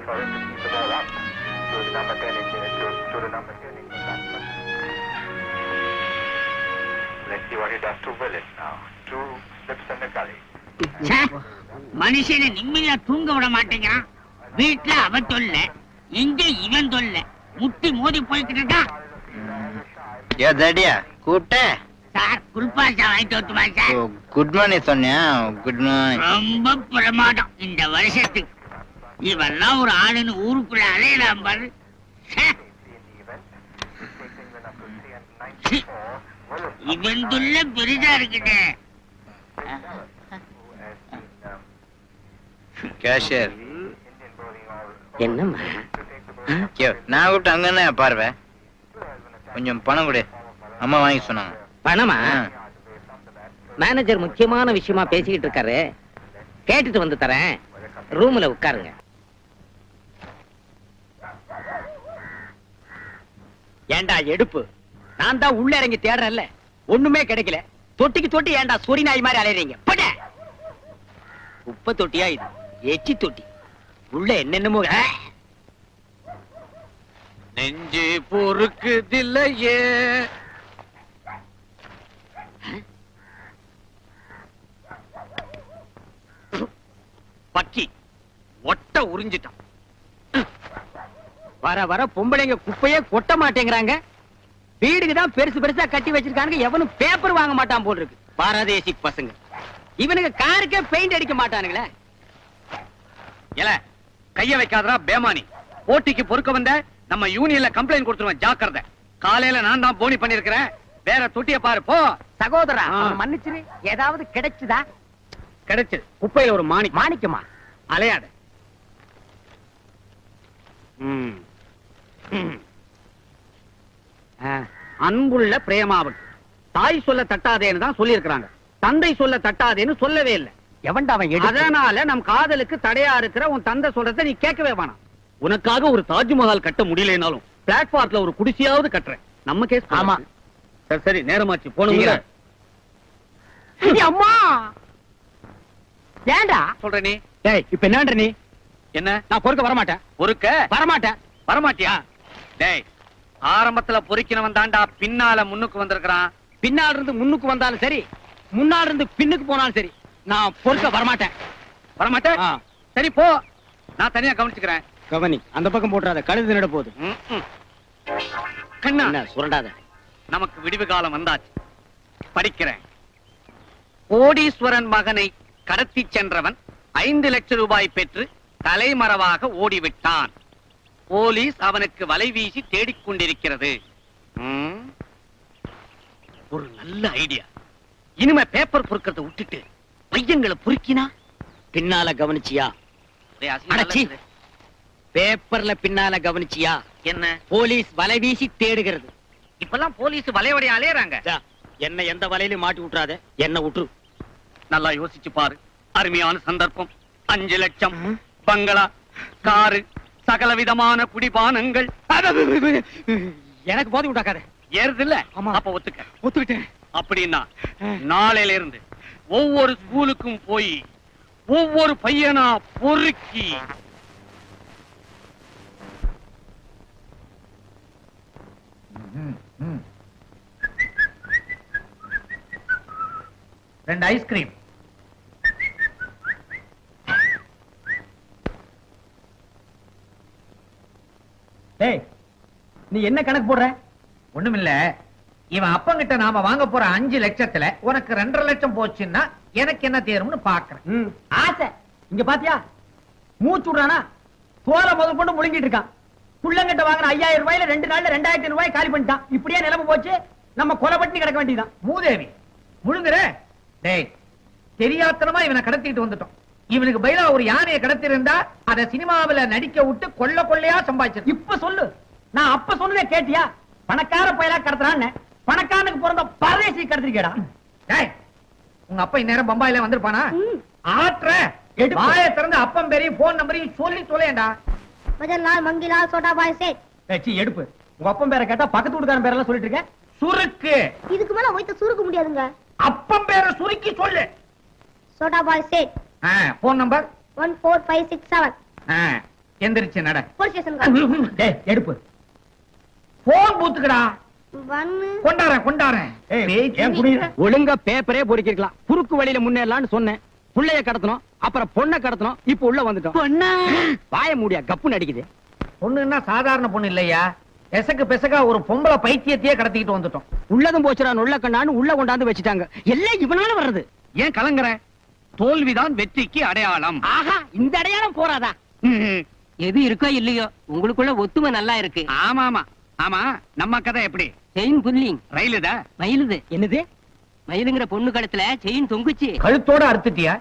for him to keep the ball up to the number 10 in to, to the number 10 in batsman. Let's see what he does to Willis now. Two slips in the gully. ச்சே, மனுஷனை நிம்மதியா தூங்க விட மாட்டேங்கிறான் வீட்டுல அவ தொல்ல இங்க இவன் தொல்ல முட்டி மோதி போய்கிட்டு இருக்கான் ஏ தடியா கூப்பிட்ட சார் குல்பாஷா வாங்கிட்டு வரட்டுமா சார் குட் மார்னிங் சொன்னியா குட் மார்னிங் ரொம்ப பிரமாதம் இந்த வருஷத்துக்கு இவெல்லாம் ஒரு ஆளுன்னு ஊருக்குள்ள அலையலாம் பாரு ச்சே, சி, இவன் தொல்ல பெரிதா இருக்குதே கேஷியர் என்னம்மா யோ நான் கூப்பிட்டு அங்கன்னு பார்வை கொஞ்சம் பணம் கொடு அம்மா வாங்கி சொன்னாங்க பணமா ஆ. மேனேஜர் முக்கியமான விஷயமா பேசிக்கிட்டு இருக்காரு கேட்டுட்டு வந்து தரேன் ரூம்ல உட்காருங்க ஏண்டா எடுப்பு நான் தான் உள்ள இறங்கி தேடுறேன்ல ஒண்ணுமே கிடைக்கல தொட்டிக்கு தொட்டி ஏண்டா சொரி நாய் மாதிரி அலையறீங்க போட குப்பை தொட்டியா இது எச்சி தொட்டி உள்ள என்னென்னமோ ஆ! நெஞ்சு பொறுக்குதில்லையே பக்கி ஒட்ட உறிஞ்சிட்டான் வர வர பொம்பளைங்க குப்பையே கொட்ட மாட்டேங்கிறாங்க வீடுக்கு தான் பெருசு பெருசா கட்டி வச்சிருக்கானுங்க எவனும் பேப்பர் வாங்க மாட்டான் போல் இருக்கு பாரதேசி பசங்க இவனுங்க காருக்கே பெயிண்ட் அடிக்க மாட்டானுங்களே ஏல கைய வைக்காதடா பேமானி போட்டிக்கு பொறுக்க வந்த நம்ம யூனியன்ல கம்ப்ளைண்ட் கொடுத்துருவேன் ஜாக்கிரதை காலையில நான் தான் போனி பண்ணிருக்கிறேன் வேற தொட்டிய பாரு போ சகோதரா ஆ. மன்னிச்சிரு ஏதாவது கிடைச்சுதா கிடைச்சது குப்பையில ஒரு மாணி மாணிக்கமா அலையாத ம். ம். ஆ, அன்புள்ள பிரேமாவன் தாய் சொல்ல தட்டாதேன்னு தான் சொல்லியிருக்கிறாங்க தந்தை சொல்ல தட்டாதேன்னு சொல்லவே இல்லை எவன்டா அவன் எடுத்து அதனால நம் காதலுக்கு தடையா இருக்கிற உன் தந்தை சொல்றதை நீ கேட்கவே வேணாம் உனக்காக ஒரு தாஜ்மஹால் கட்ட முடியலனாலும் பிளாட்ஃபார்ம்ல ஒரு குடிசையாவது கட்டுறேன் நம்ம கேஸ் ஆமா. சரி சரி நேரமாச்சு போனுங்க அம்மா ஏண்டா சொல்ற நீ டேய் இப்ப என்னன்ற நீ என்ன நான் பொறுக்க வரமாட்டேன் பொறுக்க வரமாட்டேன் வரமாட்டியா டேய் ஆரம்பத்துல பொறுக்கினவன் தாண்டா பின்னால முன்னுக்கு வந்திருக்கிறான் பின்னால இருந்து முன்னுக்கு வந்தாலும் சரி முன்னால இருந்து பின்னுக்கு போனாலும் சரி நான் பொறுக்க வரமாட்டேன் வரமாட்டேன் சரி போ நான் தனியா கவனிச்சுக்கிறேன் கவனி அந்த பக்கம் போட்டுறாத கழுது நிட போகுது கண்ணா சுரண்டாத நமக்கு விடிவு காலம் வந்தாச்சு படிக்கிறேன் கோடீஸ்வரன் மகனை கடத்தி சென்றவன் ஐந்து லட்சம் ரூபாய் பெற்று தலைமறைவாக ஓடிவிட்டான் போலீஸ் அவனுக்கு வலை வீசி தேடிக் கொண்டிருக்கிறது ம், ஒரு நல்ல ஐடியா இனிமே பேப்பர் பொறுக்கிறத விட்டுட்டு பையங்களை பொறுக்கினா பின்னால கவனிச்சியா அடச்சி. பேப்பர்ல பின்னால கவனிச்சியா என்ன போலீஸ் வலை வீசி தேடுகிறது இப்பெல்லாம் போலீஸ் வலையோடைய அலையறாங்க என்ன எந்த வலையிலும் மாட்டி விட்டுறாத என்ன விட்டுரு நல்லா யோசிச்சு பாரு அருமையான சந்தர்ப்பம் அஞ்சு லட்சம் பங்களா காரு சகல விதமான குடிபானங்கள் எனக்கு போதை விட்டாக்காத ஏறுது இல்ல அப்ப ஒத்துக்க ஒத்துக்கிட்டேன் அப்படின்னா நாளையில இருந்து ஒவ்வொரு ஸ்கூலுக்கும் போய் ஒவ்வொரு பையனா பொறுக்கி ரெண்டு ஐஸ்கிரீம் டேய் நீ என்ன கணக்கு போடுற ஒண்ணுமில்ல இவன் அப்பங்கிட்ட நாம வாங்க போற அஞ்சு லட்சத்துல உனக்கு ரெண்டரை லட்சம் போச்சுன்னா எனக்கு என்ன தேரும்னு பாக்குறேன் ஆசை இங்க பாத்தியா மூச்சு விடுறானா தோலை முதல் கொண்டு முழுங்கிட்டு இருக்கான் புள்ளங்கிட்ட வாங்குற ஐயாயிரம் ரூபாயில ரெண்டு நாள்ல ரெண்டாயிரத்தி ரூபாய் காலி பண்ணிட்டான் இப்படியே நிலைமை போச்சு நம்ம கொலை பண்ணி கிடக்க வேண்டியதான் மூதேவி முழுங்குற டேய் தெரியாத்தனமா இவனை கடத்திட்டு வந்துட்டோம் இவனுக்கு பயிலா ஒரு யானையை கடத்திருந்தா அத சினிமாவுல நடிக்க விட்டு கொள்ள கொள்ளையா சம்பாதிச்சு இப்ப சொல்லு நான் அப்ப சொன்னதே கேட்டியா பணக்கார பயலா கடத்துறான்னு பணக்காரனுக்கு பிறந்த பரதேசி கடத்திருக்கேடா டேய் உங்க அப்பா இந்நேரம் பம்பாயில வந்திருப்பானா ஆற்ற வாய திறந்து அப்பம் பெரிய போன் நம்பரையும் சொல்லி தொலையண்டா மதன்லால் மங்கிலால் சோட்டா பாய் சேட் ஏச்சி எடுப்பு உங்க அப்பன் பேரை கேட்டா பக்கத்து வீட்டுக்காரன் பேரெல்லாம் சொல்லிட்டு இருக்க சுருக்கு இதுக்கு மேல ஒய்த்த சுருக்க முடியாதுங்க அப்பம் பேரை சுருக்கி சொல்லு சோட்டா பாய் சேட் phone number one four five six seven எந்திரிச்சு நட போலீஸ் ஸ்டேஷனுக்கு டேய் எடுப்பு போன் பூத்துக்கடா பண்ணு கொண்டாரேன் கொண்டாரேன் ஏய், ஏன் புரியுற ஒழுங்கா பேப்பரே பொறிக்கலாம் குறுக்கு வழியில முன்னேறலாம்னு சொன்னேன் புள்ளைய கடத்தணும் அப்புறம் பொண்ணை கடத்தணும் இப்ப உள்ள வந்துட்டோம் பொண்ணா வாய மூடியா கப்பு நடிக்குது பொண்ணுன்னா சாதாரண பொண்ணு இல்லையா பெசக்கு பெசகா ஒரு பொம்பளை பைத்தியத்தையே கடத்திக்கிட்டு வந்துட்டோம் உள்ளதும் போச்சுடா நுள்ள கண்ணான்னு உள்ள கொண்டாந்து வச்சுட்டாங்க எல்லாம் இவனால வர்றது ஏன் கலங்குற தோல்விதான் வெற்றிக்கு அடையாளம் ஆஹா இந்த அடையாளம் போறாதா ம்ஹும். எது இருக்கோ இல்லையோ உங்களுக்குள்ள ஒத்துமை நல்லா இருக்கு ஆமா ஆமா ஆமா நம்ம கதை எப்படி செயின் புல்லிங் ரயிலுதா மயிலுது என்னது மயிலுங்கிற பொண்ணு கழுத்துல செயின் தொங்குச்சு கழுத்தோட அறுத்துட்டியா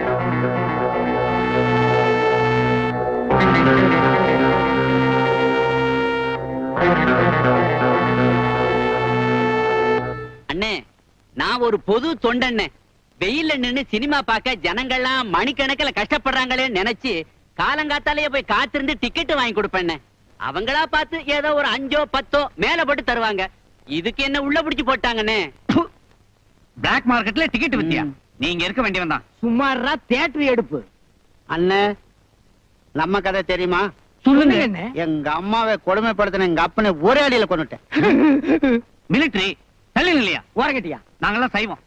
அண்ணே நான் ஒரு பொது தொண்டண்ணே வெயில்ல நின்னு சினிமா பார்க்க ஜனங்கள்லாம் மணிக்கணக்கில் கஷ்டப்படுறாங்களே நினைச்சு காலங்காத்தாலேயே போய் காத்திருந்து டிக்கெட் வாங்கி கொடுப்பேண்ணே அவங்களா பார்த்து ஏதோ ஒரு அஞ்சோ பத்தோ மேல போட்டு தருவாங்க இதுக்கு என்ன உள்ள பிடிச்சு போட்டாங்கண்ணே பிளாக் மார்க்கெட்ல டிக்கெட் வித்தியா ம். நீங்க இருக்க வேண்டியவன் தான் சுமாரா தேட்டர் எடுப்பு அண்ணே நம்ம கதை தெரியுமா சொல்லுங்க என்ன எங்க அம்மாவை கொடுமைப்படுத்தின எங்க அப்பனை ஒரே அடியில கொண்டுட்டேன் மிலிட்டரி தள்ளி இல்லையா ஓரங்கட்டியா நாங்கெல்லாம் செய்வோம்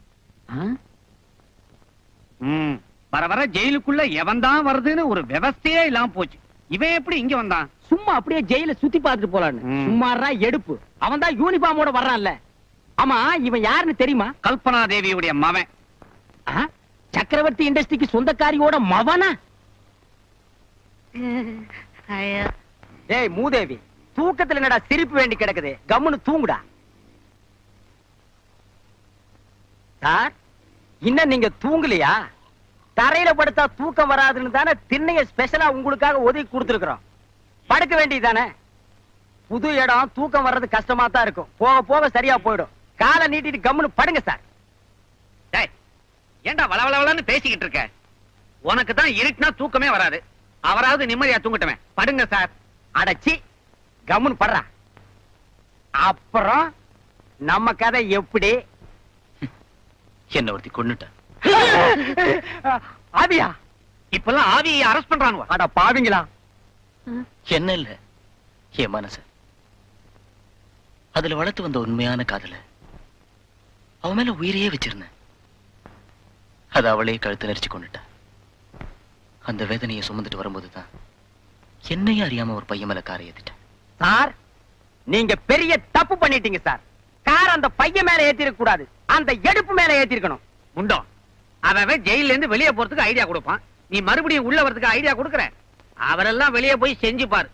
ம். வர வர ஜெயிலுக்குள்ள எவன் தான் வருதுன்னு ஒரு விவஸ்தையே இல்லாம போச்சு இவன் எப்படி இங்க வந்தான் சும்மா அப்படியே ஜெயில சுத்தி பார்த்துட்டு போலான்னு ம். சுமாரா எடுப்பு அவன் தான் யூனிஃபார்மோட வர்றான்ல ஆமா இவன் யாருன்னு தெரியுமா கல்பனா தேவியுடைய மவன் ஆ? சக்கரவர்த்தி இண்டஸ்ட்ரிக்கு சொந்தக்காரியோட மவனா டேய் மூதேவி தூக்கத்துல என்னடா சிரிப்பு வேண்டி கிடக்குது கம்முன்னு தூங்குடா சார் இன்னும் நீங்க தூங்கலையா தரையில படுத்தா தூக்கம் வராதுன்னு தானே திண்ணைய ஸ்பெஷலா உங்களுக்காக ஒதுக்கி கொடுத்துருக்குறோம் படுக்க வேண்டியதானே புது இடம் தூக்கம் வர்றது கஷ்டமா தான் இருக்கும் போக போக சரியா போயிடும் காலை நீட்டிட்டு கம்முன்னு படுங்க சார் டேய் ஏன்டா வளவளவளன்னு பேசிக்கிட்டு இருக்க உனக்கு தான் இருட்டுனா தூக்கமே வராது அவராவது நிம்மதியா தூங்கட்டுமே படுங்க சார் அடச்சி கம்முன்னு படுறா அப்புறம் நம்ம கதை எப்படி என்ன ஒருத்தி கொன்னுட்டேன் ஆவியா இப்பெல்லாம் ஆவியை அரெஸ்ட் பண்றானுவா அட பாவிங்களா என்ன இல்ல என் மனசு அதுல வளர்த்து வந்த உண்மையான காதல அவன் மேல உயிரையே வச்சிருந்தேன் அது அவளே கழுத்து நெரிச்சு கொண்டுட்டா அந்த வேதனையை சுமந்துட்டு வரும்போதுதான் என்னையும் அறியாம ஒரு பையன் மேல காரை ஏத்திட்டேன் சார் நீங்க பெரிய தப்பு பண்ணிட்டீங்க சார் கார் அந்த பையன் மேல ஏத்திருக்க கூடாது அந்த எடுப்பு மேல ஏத்திருக்கணும் உண்டோ அவன் ஜெயில இருந்து வெளியே போறதுக்கு ஐடியா கொடுப்பான் நீ மறுபடியும் உள்ள வரதுக்கு ஐடியா கொடுக்கற அவரெல்லாம் வெளியே போய் செஞ்சு பாரு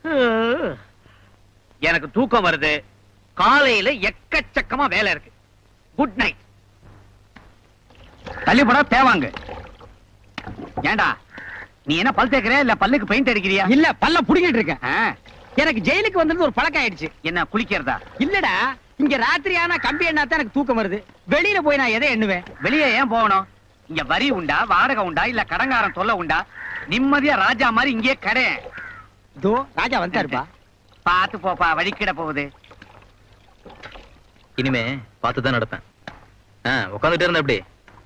எனக்கு தூக்கம் வருது காலையில எக்கச்சக்கமா வேலை இருக்கு குட் நைட் தள்ளிப்படா தேவாங்க ஏண்டா நீ என்ன பல் தேய்க்கிறியா இல்ல பல்லுக்கு பெயிண்ட் அடிக்கிறியா இல்ல பல்ல புடிங்கிட்டு இருக்கேன் ஆ, எனக்கு ஜெயிலுக்கு வந்தது ஒரு பழக்கம் ஆயிடுச்சு என்ன குளிக்கிறதா இல்லடா இங்க ராத்திரி ஆனா கம்பி எண்ணா தான் எனக்கு தூக்கம் வருது வெளியில போய் நான் எதை எண்ணுவேன் வெளியே ஏன் போகணும் இங்க வரி உண்டா வாடகை உண்டா இல்ல கடங்காரன் தொல்லை உண்டா நிம்மதியா ராஜா மாதிரி இங்கே கடை இதோ ராஜா வந்தாருப்பா பாத்து போப்பா வழிக்கிட போகுது இனிமே பார்த்துதான் நடப்பேன் ஆ உட்காந்துட்டு இருந்த எப்படி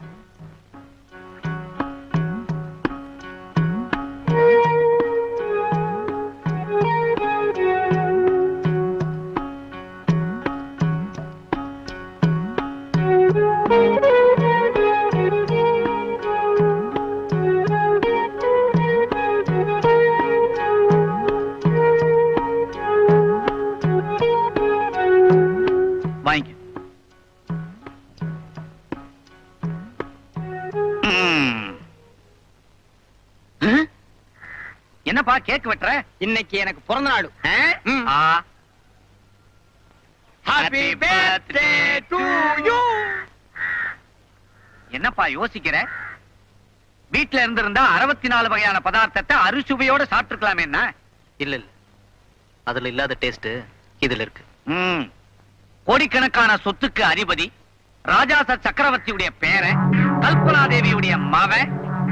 வாங்கிக்க ம். ம்? என்னப்பா கேக் வெட்டுற இன்னைக்கு எனக்கு பிறந்த நாள் ஆ? ம். ஆ. Happy birthday to you. என்னப்பா யோசிக்கிற வீட்ல இருந்திருந்தா அறுபத்தி நாலு வகையான பதார்த்தத்தை அறுசுவையோட சாப்பிட்டுருக்கலாமே என்ன இல்ல இல்ல அதுல இல்லாத டேஸ்ட் இதுல இருக்கு ம். கோடிக்கணக்கான சொத்துக்கு அதிபதி ராஜாச சக்கரவர்த்தியுடைய பேரன் கல்பனா தேவியுடைய மவன்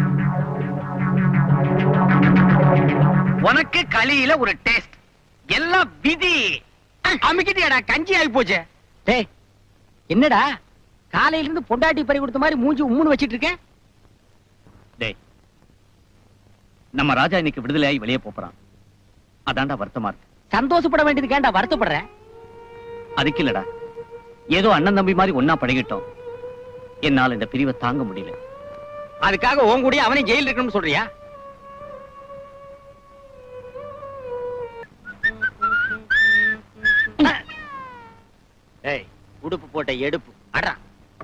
உனக்கு களியில ஒரு டேஸ்ட் எல்லாம் விதி அமுக்கிட்டியாடா கஞ்சி ஆகி போச்சு டேய் என்னடா காலையில இருந்து பொண்டாட்டி பறி கொடுத்த மாதிரி மூஞ்சி உம்முன்னு வச்சிட்டு இருக்கேன் டேய் நம்ம ராஜா இன்னைக்கு விடுதலையாகி வெளியே போறான் அதான்டா வருத்தமா இருக்கு சந்தோஷப்பட வேண்டியது கேண்டா வருத்தப்படுற அதுக்கு இல்லடா ஏதோ அண்ணன் தம்பி மாதிரி ஒன்னா பழகிட்டோம் என்னால இந்த பிரிவை தாங்க முடியல அதுக்காக உன் கூடயே அவனையும் ஜெயில் இருக்கணும்னு சொல்றியா ஏய் உடுப்பு போட்ட எடுப்பு அடா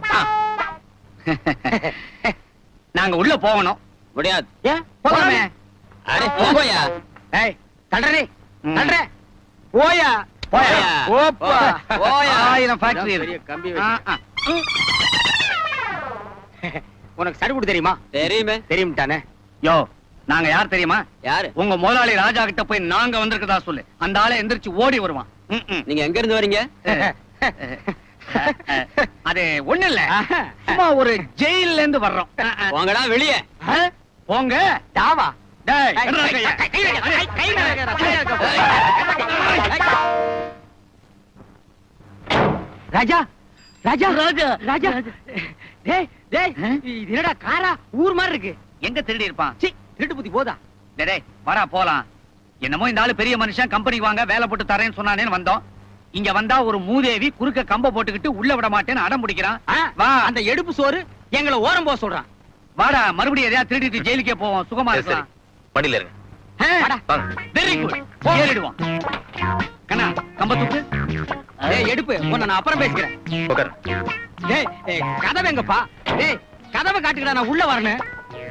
நாங்க உள்ள போகணும் முடியாது ஏன் போகலாமே. அடே போயா ஏய் தள்ளுறே ம். தள்ளுற போயா போயா. ஓப்பா போயா ஆயிரம் factory இருக்கு. பெரிய கம்பி ஆ, வச்சு. ஆ. உனக்கு சடுகுடு தெரியுமா தெரியுமே தெரியும்ட்டானே யோ நாங்க யார் தெரியுமா யாரு உங்க முதலாளி ராஜா கிட்ட போய் நாங்க வந்திருக்கதா சொல்லு அந்த ஆளை எந்திரிச்சு ஓடி வருவான் ம், ம். நீங்க எங்க இருந்து வரீங்க அது ஒண்ணு இல்ல சும்மா ஒரு ஜெயில்ல இருந்து வர்றோம் வாங்கடா வெளியே ஆ? போங்க தாவா டேய், என்னடா கைய? ராஜா ராஜா ராஜா ராஜா டேய் டேய் இது என்னடா காரா ஊர் மாதிரி இருக்கு எங்க திருடி இருப்பான் சி திருட்டு புத்தி போதா டேய், டேய் வாடா போலாம் என்னமோ இந்த ஆளு பெரிய மனுஷன் கம்பெனிக்கு வாங்க வேலை போட்டு தரேன்னு சொன்னானேன்னு வந்தோம் இங்க வந்தா ஒரு மூதேவி குறுக்க கம்ப போட்டுக்கிட்டு உள்ள விட மாட்டேன்னு அடம் பிடிக்கிறான் ஆ, வா அந்த எடுப்பு சோறு எங்களை ஓரம் போக சொல்றான் வாடா மறுபடியும் எதையா திருடிட்டு ஜெயிலுக்கே போவோம் சுகமா இருக்கலாம் வண்டியில இருங்க வாடா. வெரி குட் ஏறிடுவான் கண்ணா கம்ப தூக்கு டேய் எடுப்பு உன்னை நான் அப்புறம் பேசிக்கிறேன் உட்காரு டேய் டேய், கதவு எங்கப்பா டேய் கதவை காட்டுக்கடா நான் உள்ள வரணும்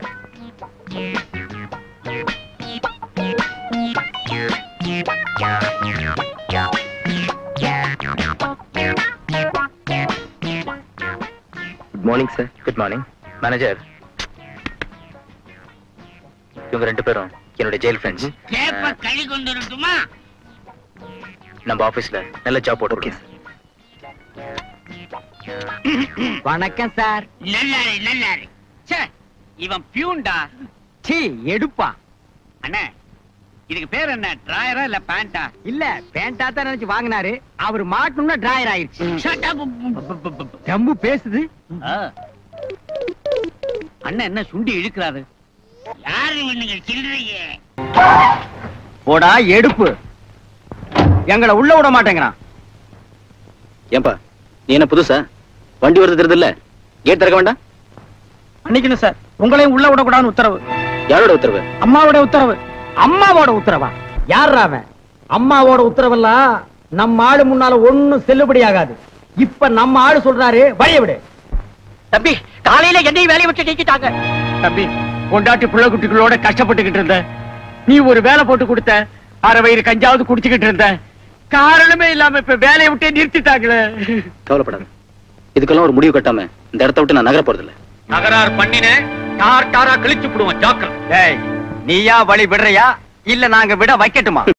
good morning sir good morning manager இவங்க ரெண்டு பேரும் என்னுடைய ஜெயில் ஃப்ரெண்ட்ஸ் கேப்ப களி கொண்டு வரட்டுமா நம்ம ஆபீஸ்ல நல்ல ஜாப் போட்டு வணக்கம் சார் நல்லாரு நல்லாரு ச்சே இவன் பியூன்டா சி எடுப்பா அண்ணே இதுக்கு பேர் என்ன டிராயரா இல்ல பேண்டா இல்ல பேண்டா தான் நினைச்சு வாங்கினாரு அவர் மாட்டணும்னா டிராயர் ஆயிருச்சு Shut up. ஜம்பு பேசுது அண்ணன் என்ன சுண்டி இழுக்கிறாரு யாரு இவனுங்க சில்லறையே போடா எடுப்பு எங்களை உள்ள விட மாட்டேங்கிறான் ஏன்பா நீ என்ன புதுசா வண்டி வருது தெரியுது இல்ல கேட் திறக்க வேண்டாம் அன்னைக்குன்னு சார் உங்களையும் உள்ள விடக்கூடாதுன்னு உத்தரவு யாரோட உத்தரவு அம்மாவோட உத்தரவு அம்மாவோட உத்தரவா யாரா அவன் அம்மாவோட உத்தரவெல்லாம் நம்ம ஆளு முன்னால ஒண்ணும் செல்லுபடி ஆகாது இப்ப நம்ம ஆளு சொல்றாரு வழிய விடு தம்பி காலையில என்னையும் வேலையை விட்டு நீக்கிட்டாங்க தம்பி பொண்டாட்டி புள்ள குட்டிகளோட கஷ்டப்பட்டுக்கிட்டு இருந்த நீ ஒரு வேலை போட்டு கொடுத்த அரை வயிறு கஞ்சாவது குடிச்சுக்கிட்டு இருந்த காரணமே இல்லாம இப்ப வேலையை விட்டே நிறுத்திட்டாங்களே கவலைப்படாத இதுக்கெல்லாம் ஒரு முடிவு கட்டாம இந்த இடத்த விட்டு நான் நகர போறது இல்ல நகரார் பண்ணின டார் டாரா கிழிச்சு விடுவோம் ஜாக்கிரதை டேய் நீயா வழி விடுறியா இல்ல நாங்க விட வைக்கட்டுமா